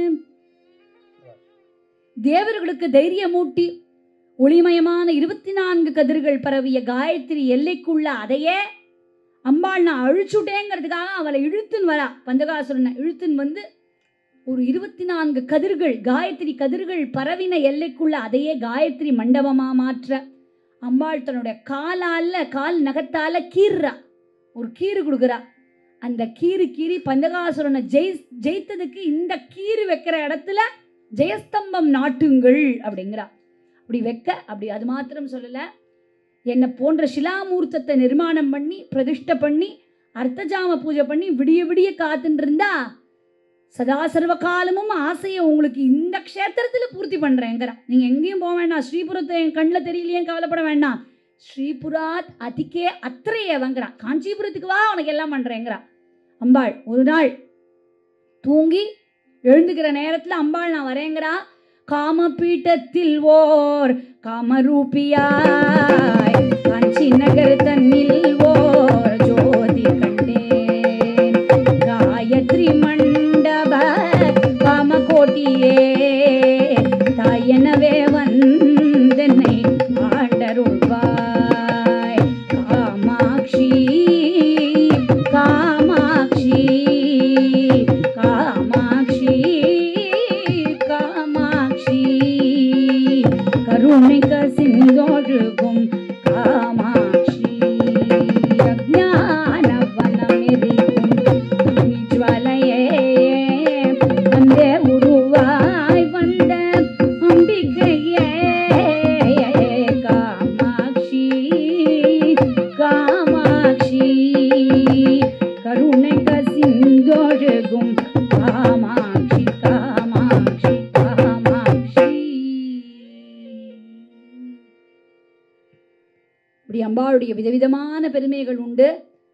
தேவர்களுக்கு தைரியமூட்டி ஒளிமயமான இருபத்தி நான்கு கதிர்கள் பரவிய காயத்ரி எல்லைக்குள்ள அதையே அம்பாள் நான் அழிச்சுட்டேங்கிறதுக்காக அவளை இழுத்துன்னு வரா பந்தகாசுரனை இழுத்துன்னு வந்து ஒரு இருபத்தி நான்கு கதிர்கள் காயத்ரி கதிர்கள் பரவின எல்லைக்குள்ள அதையே காயத்ரி மண்டபமா மாற்ற அம்பாள் தன்னுடைய காலால கால் நகத்தால கீறுறா ஒரு கீறு கொடுக்குறா அந்த கீறு கீறி பந்தகாசுரனை ஜெய் ஜெயித்ததுக்கு இந்த கீறு வைக்கிற இடத்துல ஜெயஸ்தம்பம் நாட்டுங்கள் அப்படிங்கிறா அப்படி வைக்க அப்படி அது மாத்திரம் சொல்லலை என்னை போன்ற சிலாமூர்த்தத்தை நிர்மாணம் பண்ணி பிரதிஷ்டை பண்ணி அர்த்தஜாம பூஜை பண்ணி விடிய விடிய காத்துட்டு இருந்தா சதா சர்வ காலமும் ஆசையை உங்களுக்கு இந்த க்ஷேத்திரத்தில் பூர்த்தி பண்ணுறேங்கிறான் நீங்கள் எங்கேயும் போக வேண்டாம் ஸ்ரீபுரத்தை என் கண்ணில் தெரியலையே கவலைப்பட வேண்டாம் ஸ்ரீபுராத் அதிகே அத்திரையவங்கிறான் காஞ்சிபுரத்துக்கு வா உனக்கு எல்லாம் பண்ணுறேங்கிறா அம்பாள் ஒரு நாள் தூங்கி எழுந்துக்கிற நேரத்தில் அம்பாள் நான் வரேங்கிறா காமபீட்டத்தில் ஓர் காமரூபியாய் காஞ்சி நகர் தன்னில் ஓர் ஜோதி கண்டேன் காயத்ரி மண்டப காமகோட்டியே தாயனவே வந்தென்னை ஆண்டருள்வாய் காமாட்சி காமாட்சி காமாட்சி காமாட்சி கருணிக சிந்தொழுகும் காமாட்சி அஜான வனமெரிக்கும் ஜுவலையே வந்தே உருவாய் வந்த அம்பிகையே காமாட்சி காமாட்சி கருணைக சிந்தொழுகும் காமாட்சி காமாட்சி காமாட்சி இப்படி அம்பாளுடைய விதவிதமான பெருமைகள் உண்டு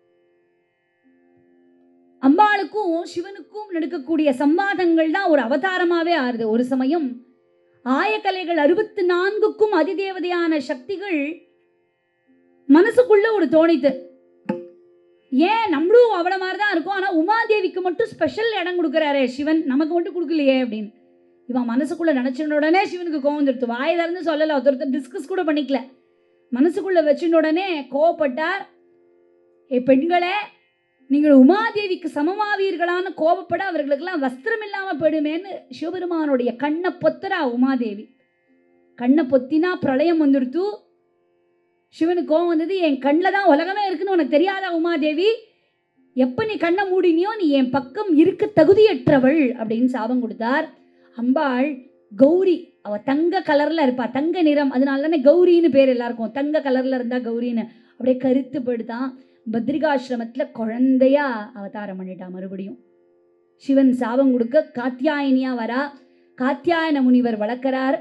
அம்பாளுக்கும் சிவனுக்கும் நடக்கக்கூடிய சம்வாதங்கள் தான் ஒரு அவதாரமாவே ஆறுது ஒரு சமயம் ஆயக்கலைகள் அறுபத்து நான்குக்கும் அதிதேவதையான சக்திகள் மனசுக்குள்ள ஒரு தோணித்து ஏன் நம்மளும் அவள மாதிரி தான் இருக்கும் ஆனால் உமாதேவிக்கு மட்டும் ஸ்பெஷல் இடம் கொடுக்குறாரே சிவன் நமக்கு மட்டும் கொடுக்கலையே அப்படின்னு இவன் மனசுக்குள்ள நினச்சின உடனே சிவனுக்கு கோவம் வந்துடுத்து வாயை திறந்து சொல்லலை ஒருத்தர் டிஸ்கஸ் கூட பண்ணிக்கல மனசுக்குள்ள வச்சுன உடனே கோவப்பட்டார் ஏ பெண்களே நீங்கள் உமாதேவிக்கு சமமாவீர்களான்னு கோபப்பட அவர்களுக்கெல்லாம் வஸ்திரம் இல்லாமல் போயிடுமேன்னு சிவபெருமானுடைய கண்ணை பொத்தரா உமாதேவி கண்ணை பொத்தினா பிரளயம் வந்துடுத்து சிவனுக்கு கோவம் வந்தது என் கண்ணில் தான் உலகமே இருக்குன்னு உனக்கு தெரியாதா உமாதேவி எப்போ நீ கண்ணை மூடினியோ நீ என் பக்கம் இருக்க தகுதியற்றவள் அப்படின்னு சாபம் கொடுத்தார் அம்பாள் கௌரி அவ தங்க கலர்ல இருப்பா தங்க நிறம் அதனால தானே கௌரின்னு பேர் எல்லாருக்கும் தங்க கலர்ல இருந்தா கௌரின்னு அப்படியே கருத்துப்படுதான் பத்ரிகாசிரமத்துல குழந்தையா அவதாரம் பண்ணிட்டா மறுபடியும் சிவன் சாபம் கொடுக்க காத்தியாயினியா வரா காத்தியாயன முனிவர் வளர்க்கறார்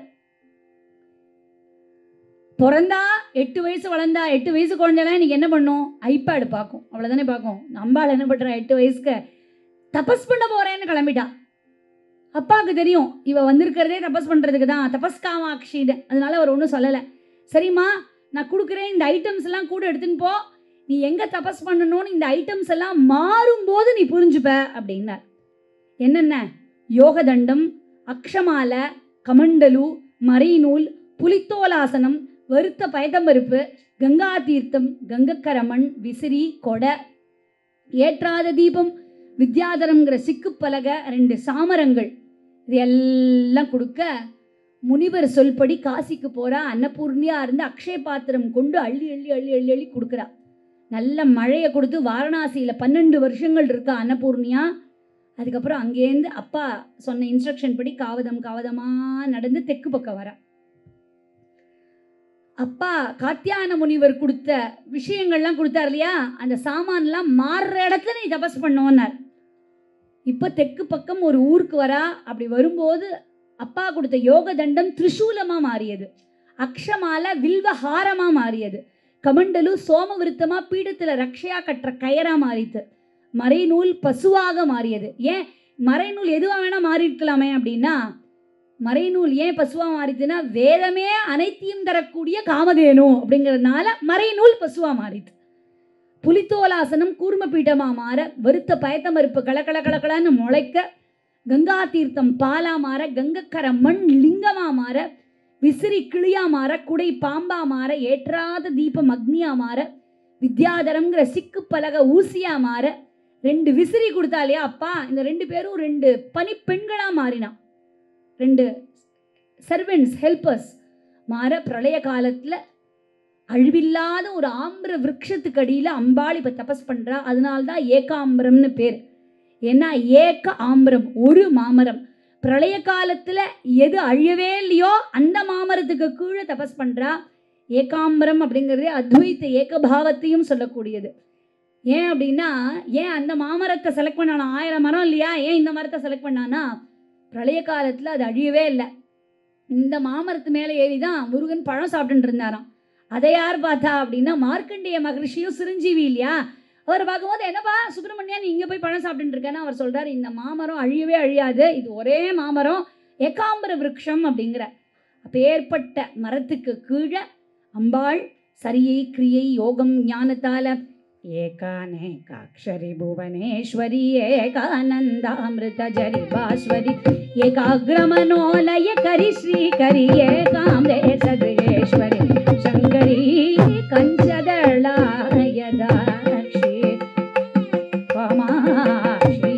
பிறந்தா எட்டு வயசு வளர்ந்தா எட்டு வயசு குழந்தைலாம் இன்னைக்கு என்ன பண்ணும் ஐபேடு பார்க்கும் அவ்வளோதானே பார்க்கும் அம்பாள் என்ன பண்ணுறா எட்டு வயசுக்கு தபஸ் பண்ண போறேன்னு கிளம்பிட்டா அப்பாவுக்கு தெரியும் இவ வந்திருக்கிறதே தபஸ் பண்ணுறதுக்கு தான் தபஸ் காமாட்சின்னு அதனால அவர் ஒன்றும் சொல்லலை சரிம்மா நான் கொடுக்குறேன் இந்த ஐட்டம்ஸ் எல்லாம் கூட எடுத்துன்னு போ நீ எங்கே தபஸ் பண்ணணும்னு இந்த ஐட்டம்ஸ் எல்லாம் மாறும்போது நீ புரிஞ்சுப்ப அப்படின்னார் என்னென்ன யோகதண்டம் அக்ஷமால கமண்டலு மறைநூல் புலித்தோலாசனம் வறுத்த பயத்தம்பருப்பு கங்கா தீர்த்தம் கங்கக்கரமண் விசிறி கொடை ஏற்றாத தீபம் வித்யாதரம்ங்கிற சிக்கு பலகை ரெண்டு சாமரங்கள் இது எல்லாம் கொடுக்க முனிவர் சொல்படி காசிக்கு போறா அன்னபூர்ணியா இருந்து அக்ஷய பாத்திரம் கொண்டு அள்ளி அள்ளி அள்ளி அள்ளி அள்ளி கொடுக்குறா நல்ல மழையை கொடுத்து வாரணாசியில் பன்னெண்டு வருஷங்கள் இருக்கா அன்னபூர்ணியா அதுக்கப்புறம் அங்கேருந்து அப்பா சொன்ன இன்ஸ்ட்ரக்ஷன் படி காவதம் காவதமாக நடந்து தெற்கு பக்கம் வரா அப்பா காத்தியான முனிவர் கொடுத்த விஷயங்கள்லாம் கொடுத்தார் இல்லையா அந்த சாமான்லாம் மாறுற இடத்துல நீ தபஸ் பண்ணோன்னார் இப்போ தெற்கு பக்கம் ஒரு ஊருக்கு வரா அப்படி வரும்போது அப்பா கொடுத்த யோக தண்டம் திரிசூலமாக மாறியது அக்ஷமால வில்வ ஹாரமா மாறியது கமண்டலு சோமவிருத்தமா பீடத்தில் ரக்ஷையா கட்டுற கயரா மாறித்து மறைநூல் பசுவாக மாறியது ஏன் மறைநூல் எதுவாக வேணா மாறி இருக்கலாமே அப்படின்னா மறைநூல் ஏன் பசுவா மாறித்துன்னா வேதமே அனைத்தையும் தரக்கூடிய காமதேனு அப்படிங்கிறதுனால மறைநூல் பசுவா மாறித்து புலித்தோலாசனம் கூர்ம பீட்டமா மாற வருத்த பயத்தமறுப்பு கலக்கல கலக்கலன்னு முளைக்க கங்கா தீர்த்தம் பாலா மாற கங்கக்கர மண் லிங்கமா மாற விசிறி கிளியா மாற குடை பாம்பா மாற ஏற்றாத தீபம் அக்னியா மாற வித்யாதரம்ங்கிற சிக்கு பலக ஊசியா மாற ரெண்டு விசிறி கொடுத்தா இல்லையா அப்பா இந்த ரெண்டு பேரும் ரெண்டு பனி பெண்களா மாறினான் ரெண்டு சர்வெண்ட்ஸ் ஹெல்பர்ஸ் மாற பிரளய காலத்துல அழிவில்லாத ஒரு ஆம்பர விருட்சத்துக்கு அடியில் அம்பாள் இப்போ தபஸ் பண்ணுறா அதனால்தான் ஏகாம்பரம்னு பேர் ஏன்னா ஏக ஆம்பரம் ஒரு மாமரம் பிரளய காலத்தில் எது அழியவே இல்லையோ அந்த மாமரத்துக்கு கீழே தபஸ் பண்ணுறா ஏகாம்பரம் அப்படிங்கிறது அத்வைத்த ஏகபாவத்தையும் சொல்லக்கூடியது ஏன் அப்படின்னா ஏன் அந்த மாமரத்தை செலக்ட் பண்ணானா ஆயிரம் மரம் இல்லையா ஏன் இந்த மரத்தை செலக்ட் பண்ணானா பிரளய காலத்தில் அது அழியவே இல்லை இந்த மாமரத்து மேலே ஏறி தான் முருகன் பழம் சாப்பிட்டுட்டு இருந்தாராம் அதை யார் பார்த்தா அப்படின்னா மார்க்கண்டேய மகரிஷியும் சிரஞ்சீவி இல்லையா அவர் பார்க்கும்போது என்னப்பா சுப்பிரமணியா நீ இங்கே போய் பழம் சாப்பிட்டுட்டு இருக்கேன்னு அவர் சொல்றாரு இந்த மாமரம் அழியவே அழியாது இது ஒரே மாமரம் ஏகாம்பர விருட்சம் அப்படிங்கிற அப்பேற்பட்ட மரத்துக்கு கீழே அம்பாள் சரியை கிரியை யோகம் ஞானத்தால ஏகானேகாட்சரி புவனேஸ்வரி ஏகானந்தாமிருத ஜரி பாஸ்வரி ஏகாகிரமனோலய கரி ஸ்ரீ கரி ஏகாம்பே சதுகேஸ்வரி சங்கரி கஞ்சதளாயதாட்சி காமாட்சி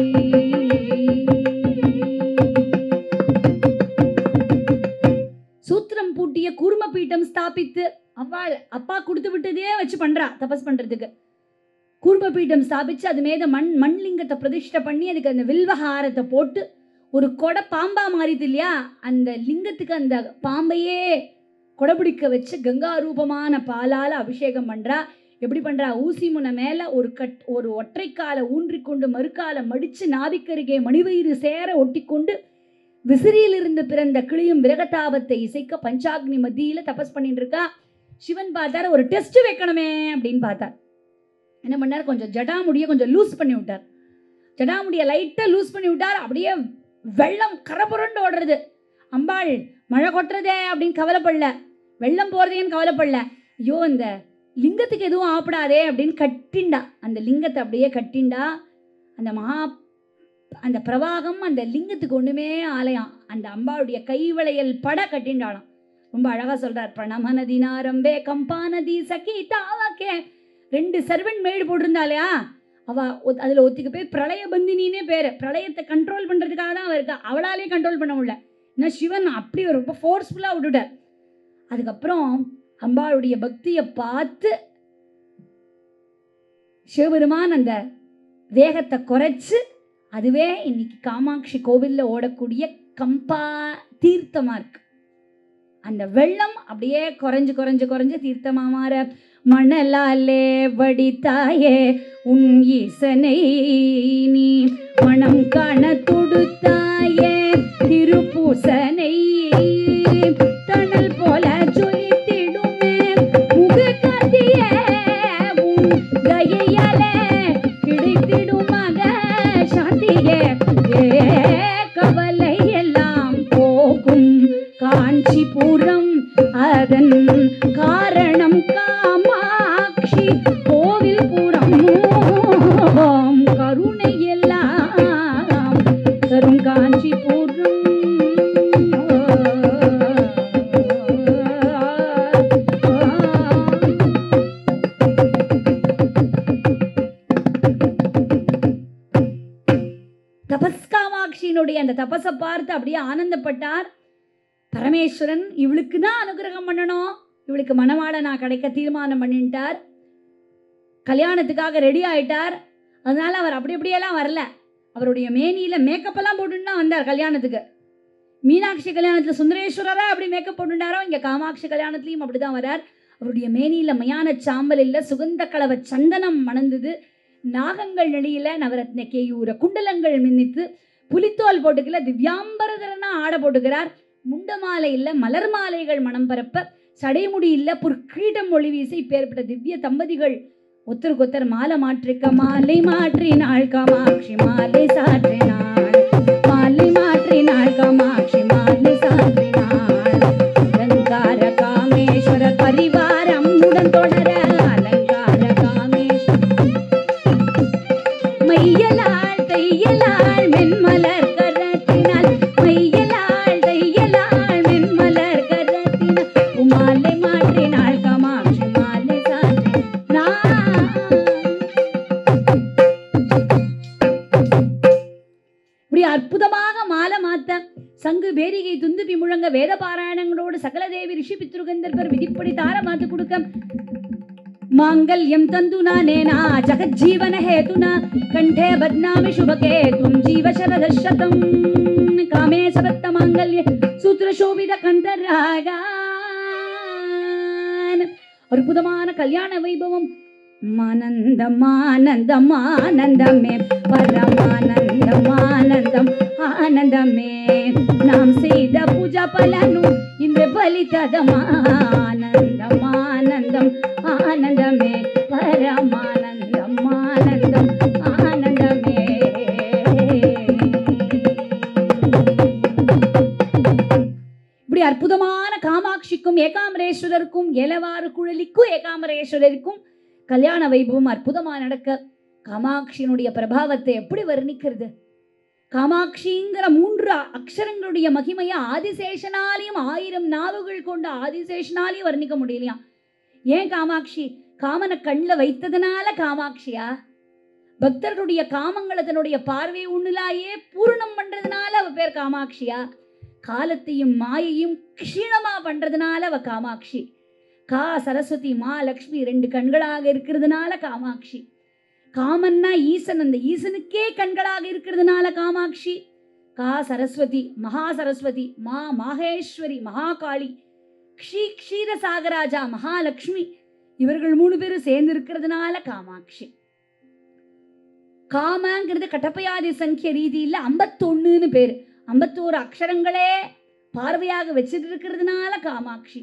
சூத்திரம் பூட்டிய கூர்ம பீட்டம் ஸ்தாபித்து அவ்வாள் அப்பா கொடுத்து விட்டதே வச்சு பண்றா தபஸ் பண்றதுக்கு கூர்ம பீட்டம் ஸ்தாபிச்சு அது மேத மண் மண்லிங்கத்தை பிரதிஷ்டை பண்ணி அதுக்கு அந்த வில்வஹாரத்தை போட்டு ஒரு கொடை பாம்பா மாறிது இல்லையா அந்த லிங்கத்துக்கு அந்த பாம்பையே கொடைபிடிக்க வச்சு கங்கா ரூபமான பாலால அபிஷேகம் பண்றா எப்படி பண்றா ஊசி முனை மேல ஒரு கட் ஒரு ஒற்றைக்காலை ஊன்றிக்கொண்டு மறுக்காலை மடிச்சு நாபிக்கருகே மணிவயிறு சேர ஒட்டிக்கொண்டு விசிறியிலிருந்து பிறந்த கிளியும் விரகதாபத்தை இசைக்க பஞ்சாக்னி மத்தியில தபஸ் பண்ணிட்டு இருக்கா சிவன் பார்த்தார் ஒரு டெஸ்ட் வைக்கணுமே அப்படின்னு பார்த்தார் என்ன பண்ணார் கொஞ்சம் ஜடாமுடியை கொஞ்சம் லூஸ் பண்ணி விட்டார் ஜடாமுடியை லைட்டாக லூஸ் பண்ணி விட்டார் அப்படியே வெள்ளம் கரபுரண்டு ஓடுறது அம்பாள் மழை கொட்டுறதே அப்படின்னு கவலைப்படல வெள்ளம் போகிறதேன்னு கவலைப்படல ஐயோ இந்த லிங்கத்துக்கு எதுவும் ஆப்பிடாதே அப்படின்னு கட்டிண்டா அந்த லிங்கத்தை அப்படியே கட்டிண்டா அந்த மகா அந்த பிரவாகம் அந்த லிங்கத்துக்கு ஒன்றுமே ஆலயம் அந்த அம்பாளுடைய கைவளையல் பட கட்டிண்டாளாம் ரொம்ப அழகா சொல்றார் பிரணம நதி நாரம்பே கம்பா நதி சகி தாவாக்கே ரெண்டு சர்வெண்ட் மேடு போட்டிருந்தாலையா அவ ஒத்- அதுல ஒத்திக்கு பேர் பிரளய பந்தினின்னே பேர் பிரளயத்தை கண்ட்ரோல் பண்றதுக்காக தான் அவ இருக்கா அவளாலே கண்ட்ரோல் பண்ண முடியல ஏன்னா சிவன் அப்படி ஒரு ரொம்ப ஃபோர்ஸ்ஃபுல்லாக விட்டுட்டார் அதுக்கப்புறம் அம்பாளுடைய பக்தியை பார்த்து சிவபெருமான் அந்த வேகத்தை குறைச்சு அதுவே இன்னைக்கு காமாட்சி கோவில்ல ஓடக்கூடிய கம்பா தீர்த்தமா இருக்கு அந்த வெள்ளம் அப்படியே குறைஞ்சு குறைஞ்சு குறைஞ்சு தீர்த்தமா மாற மணலாலே வடித்தாயே உன் ஈசனை நீ மனம் காண தொடுத்தாயே திருப்பூசனை தணல் போல ஜொலித்திடுமே முக காட்டியே உன் தயையாலே கிடைத்திடும் மக சாந்தியே ஏ கவலை எல்லாம் போகும் காஞ்சிபுரம் அதன் காரணம் காமாட்சி கோவில் புறம் கருணை எல்லாம் தரும் காஞ்சிபுரம் தபஸை பார்த்து அப்படியே ஆனந்தப்பட்டார் பரமேஸ்வரன் இவளுக்கு தான் அனுகிரகம் பண்ணணும் இவளுக்கு மணவாள நான் கிடைக்க தீர்மானம் பண்ணிட்டார் கல்யாணத்துக்காக ரெடி ஆயிட்டார் அதனால அவர் அப்படி அப்படியெல்லாம் வரல அவருடைய மேனியில மேக்கப் எல்லாம் போட்டுட்டு தான் வந்தார் கல்யாணத்துக்கு மீனாட்சி கல்யாணத்துல சுந்தரேஸ்வரரா அப்படி மேக்கப் போட்டுட்டாரோ இங்க காமாட்சி கல்யாணத்துலயும் அப்படிதான் வரார் அவருடைய மேனியில மயான சாம்பல் இல்ல சுகந்த கலவ சந்தனம் மணந்தது நாகங்கள் நெடியில நவரத்ன கேயூர குண்டலங்கள் மின்னித்து புலித்தோல் போட்டுக்கல திவ்யாம்பரதரனா ஆட போட்டுக்கிறார் முண்ட மாலை இல்ல மலர் மாலைகள் மனம் பரப்ப சடைமுடி இல்ல புற்கிரீடம் ஒளி வீச இப்பேற்பட்ட திவ்ய தம்பதிகள் ஒத்தருக்கு ஒத்தர் மாலை மாற்றிக்க மாலை மாற்றினாள் காமாட்சி மாலை சாற்றினாள் மாலை மாற்றினாள் காமாட்சி மாலை சாற்றினாள் அலங்கார காமேஸ்வரர் பரிவாரம் உடன் தொடர அலங்கார காமேஸ்வரர் மையலாள் தையலாள் மென்மலர் கரத்தினால் மையலாள் தையலாள் மென்மலர் கரத்தினால் உமாலை மாற்றினாள் காமாட்சி மாலை சாற்றினாள் இப்படி அற்புதமாக மாலை மாத்த சங்கு பேரிகை துந்துபி முழங்க வேத பாராயணங்களோடு சகல தேவி ரிஷி பித்ருகந்தர்பர் விதிப்படி தார மாத்து கொடுக்க மாங்கல்யம் தந்துனா நேனா ஜகஜீவன ஹேதுனா கண்டே பத்னாமி சுபகே துவம் ஜீவ சரதசதம் காமே சபத்த மாங்கல்ய சூத்திர சோபித கந்தராகான் அற்புதமான கல்யாண வைபவம் ஆனந்தம் ஆனந்தம் ஆனந்தமே பரமானந்தம் ஆனந்தம் ஆனந்தமே நாம் செய்த பூஜா பலனும் இன்று பலித்ததம் ஆனந்தம் ஆனந்தம் ஆனந்தமே பரமானந்தம் ஆனந்தம் ஆனந்தமே இப்படி அற்புதமான காமாட்சிக்கும் ஏகாம்பரேஸ்வரருக்கும் எலவாறு குழலிக்கும் ஏகாம்பரேஸ்வரருக்கும் கல்யாண வைபவம் அற்புதமா நடக்க காமாட்சியினுடைய பிரபாவத்தை எப்படி வர்ணிக்கிறது காமாட்சிங்கிற மூன்று அக்ஷரங்களுடைய மகிமையை ஆதிசேஷனாலையும் ஆயிரம் நாவுகள் கொண்ட ஆதிசேஷனாலையும் வர்ணிக்க முடியலையா ஏன் காமாட்சி காமனை கண்ணில் வைத்ததுனால காமாட்சியா பக்தர்களுடைய காமங்களை தன்னுடைய பார்வை உண்ணிலாயே பூரணம் பண்றதுனால அவ பேர் காமாட்சியா காலத்தையும் மாயையும் க்ஷீணமா பண்றதுனால அவ காமாட்சி கா சரஸ்வதி மா லக்ஷ்மி ரெண்டு கண்களாக இருக்கிறதுனால காமாட்சி காமன்னா ஈசன் அந்த ஈசனுக்கே கண்களாக இருக்கிறதுனால காமாட்சி கா சரஸ்வதி மகா சரஸ்வதி மா மாகேஸ்வரி மகாகாளி க்ஷீ க்ஷீரசாகராஜா மகாலட்சுமி இவர்கள் மூணு பேரும் சேர்ந்து இருக்கிறதுனால காமாட்சி காமங்கிறது கட்டப்பயாதி சங்கிய ரீதியில் ஐம்பத்தொன்னுன்னு பேர் ஐம்பத்தோரு அக்ஷரங்களே பார்வையாக வச்சுட்டு இருக்கிறதுனால காமாட்சி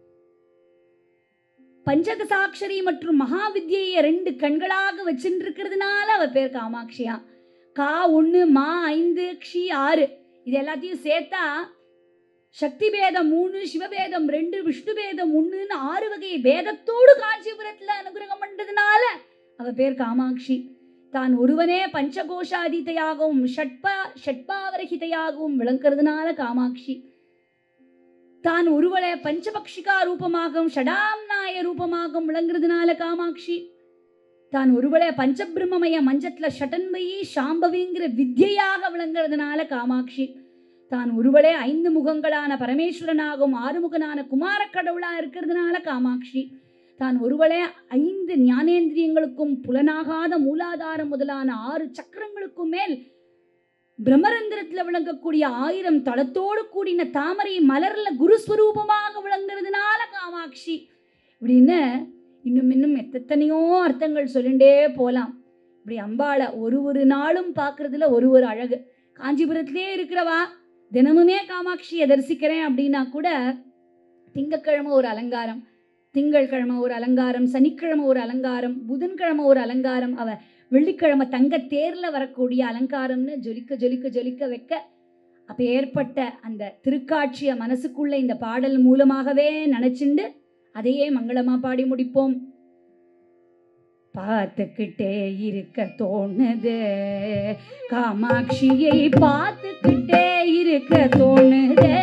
பஞ்சதசாட்சரி மற்றும் மகாவித்யை ரெண்டு கண்களாக வச்சுட்டு இருக்கிறதுனால அவ பேர் காமாட்சியா கா ஒன்று மா ஐந்து க்ஷி ஆறு இது எல்லாத்தையும் சேர்த்தா சக்தி பேதம் மூணு சிவபேதம் ரெண்டு விஷ்ணு பேதம் ஒண்ணுன்னு ஆறு வகை பேதத்தோடு காஞ்சிபுரத்துல அனுகிரகம் பண்றதுனால அவ பேர் காமாட்சி தான் ஒருவனே பஞ்சகோஷாதீதையாகவும் ஷட்பா ஷட்பாவரஹிதையாகவும் விளங்குறதுனால காமாட்சி தான் ஒருவளை பஞ்சபக்ஷிகா ரூபமாகவும் ஷடாம்நாய ரூபமாகவும் விளங்குறதுனால காமாட்சி தான் ஒருவளை பஞ்சபிரம்மமய மஞ்சத்துல ஷட்டன்மயி சாம்பவிங்கிற வித்யையாக விளங்குறதுனால காமாட்சி தான் ஒருவளே ஐந்து முகங்களான பரமேஸ்வரனாகவும் ஆறுமுகனான குமார கடவுளா இருக்கிறதுனால காமாட்சி தான் ஒருவளே ஐந்து ஞானேந்திரியங்களுக்கும் புலனாகாத மூலாதாரம் முதலான ஆறு சக்கரங்களுக்கும் மேல் பிரம்மரந்திரத்துல விளங்கக்கூடிய ஆயிரம் தளத்தோடு கூடின தாமரை மலர்ல குருஸ்வரூபமாக விளங்குறதுனால காமாட்சி இப்படின்னு இன்னும் இன்னும் எத்தனையோ அர்த்தங்கள் சொல்லிண்டே போலாம் இப்படி அம்பாளை ஒரு ஒரு நாளும் பார்க்கறதுல ஒரு ஒரு அழகு காஞ்சிபுரத்திலே இருக்கிறவா தினமுமே காமாட்சியை தரிசிக்கிறேன் அப்படின்னா கூட திங்கக்கிழமை ஒரு அலங்காரம் திங்கட்கிழமை ஒரு அலங்காரம் சனிக்கிழமை ஒரு அலங்காரம் புதன்கிழமை ஒரு அலங்காரம் அவ வெள்ளிக்கிழமை தங்க தேர்ல வரக்கூடிய அலங்காரம்னு ஜொலிக்க ஜொலிக்க ஜொலிக்க வைக்க அப்ப ஏற்பட்ட அந்த திருக்காட்சிய மனசுக்குள்ள இந்த பாடல் மூலமாகவே நினைச்சுண்டு அதையே மங்களமா பாடி முடிப்போம் பார்த்துக்கிட்டே இருக்க தோணுது காமாட்சியை பார்த்துக்கிட்டே இருக்க தோணுதே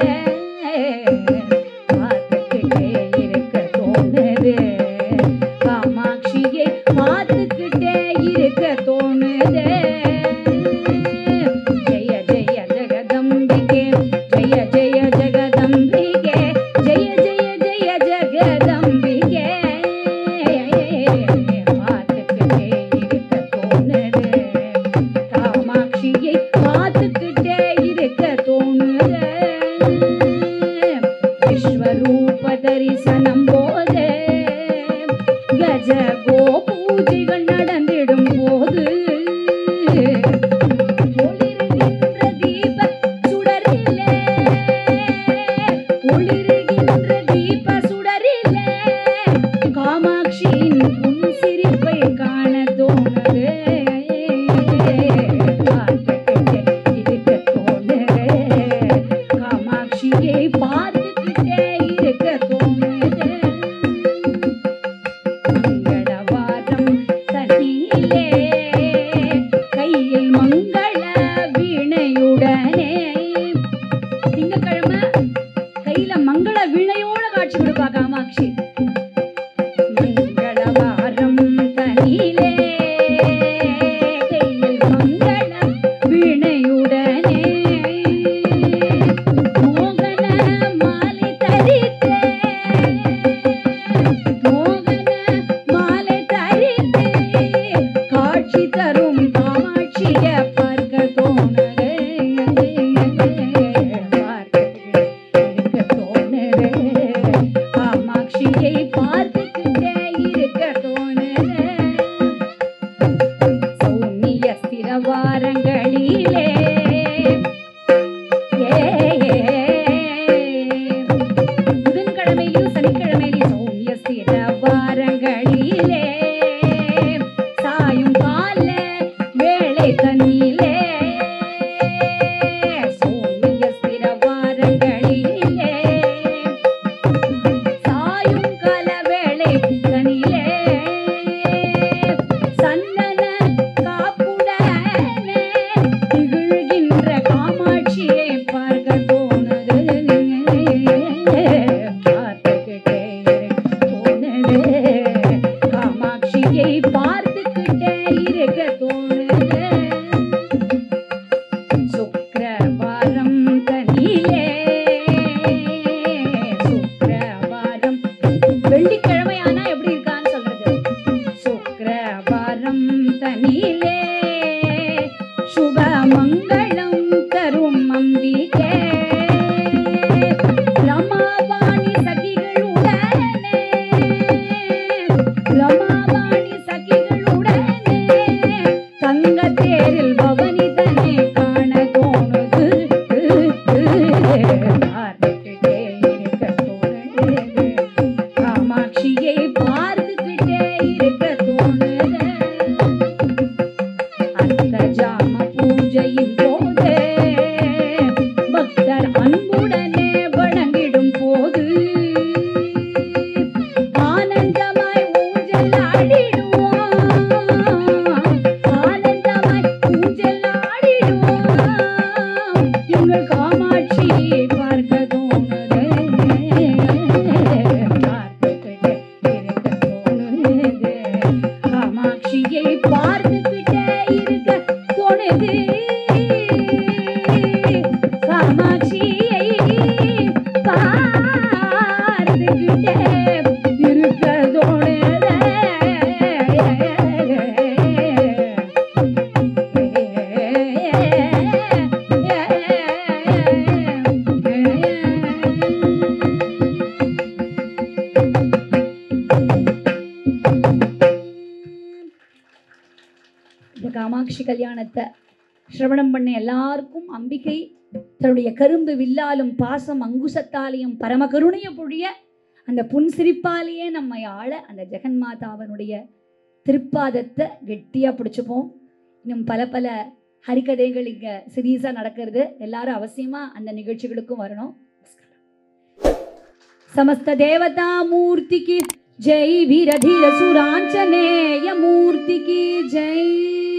பார்த்துக்கிட்டே இருக்க தோணுது காமாட்சியை பார்த்துக்கிட்டே இருக்க தோணுதே ஜெய ஜெய காமாட்சியின் உன் சிரிப்பை காண தோணுது பார்த்துக்கிட்டே இருக்க தோணுது காமாட்சியை பார்த்துக்கிட்டே இருக்க தோணுது மங்களவாரம் தண்ணியிலே கையில் மங்கள வீணையுடனே திங்கக்கிழமை கையில மங்கள வீணையோட காட்சி கொடுப்பா காமாட்சி மங்களவாரம் தனியிலே கையில் மங்கள வீணையுடனே மோகன மாலை தரித்தே மோகன மாலை தரித்தே காட்சி தரும் காமாட்சிய பார்க்க தோணுது பார்க்க இருக்க தோணுது காமாட்சியை பார்த்துக்கிட்டே இருக்க தோணுது சௌமிய ஸ்திரவாரங்களிலே புதன்கிழமையிலும் சனிக்கிழமையிலும் சௌமிய ஸ்திர வாரங்களிலே சாயும் கால வேளை தண்ணிலே சௌமிய ஸ்திர வாரங்களிலே சாயும் கால வேளை தண்ணிலே சந்தன காப்புடனே திகழ்கின்ற காமாட்சியை பார்க்க தோணுது பார்த்துக்கிட்டே இருக்க தோணுது காமாட்சியை பார்த்துக்கிட்டே இருக்க தோணுது சுக்கிரவாரம் தனியிலே சுக்கிரவாரம் வெள்ளிக்கிழமையானா எப்படி இருக்கான்னு சொல்றது சுக்கிரவாரம் தனியிலே சுப மங்களம் தரும் அம்பிகே ரமாவாணி சகிகளுடனே ரமாவாணி சகிகளுடனே தங்க தேரில் பவனி தன்னை காண தோணுது பார்த்துக்கிட்டே இருக்க தோணுது காமாட்சியை பார்த்துக்கிட்டே இருக்க தோணுது அந்த ஜாம பூஜையின் போது பக்தர் அன்புடனே வணங்கிடும் போது ஆனந்தமாய் ஊஞ்சல் ஆடிடுவோம் ஆனந்தமாய் ஊஞ்சல் ஆடிடுவோம் எங்கள் காமாட்சி பார்க்க தோணுது பார்த்துக்கிட்டே இருக்க தோணுது காமாட்சியை பார்த்துக்கிட்டே இருக்க தோணுது காமாட்சியை பார்த்துக்கிட்டே இருக்க தோணுது இந்த காமாட்சி கல்யாணத்தை சிரவணம் பண்ண எல்லாருக்கும் அம்பிகை தன்னுடைய கரும்பு வில்லாலும் பாசம் அங்குசத்தாலையும் பரம கருணைய பொழிய அந்த புன்சிரிப்பாலேயே நம்மை ஆள அந்த ஜெகன்மாதாவனுடைய திருப்பாதத்தை கெட்டியா பிடிச்சுப்போம் இன்னும் பல பல ஹரிகதைகள் இங்க சீரியஸா நடக்கிறது எல்லாரும் அவசியமா அந்த நிகழ்ச்சிகளுக்கும் வரணும் சமஸ்த தேவதா மூர்த்திக்கு ஜெய் வீர தீர சுராஞ்சனேய மூர்த்திக்கு ஜெய்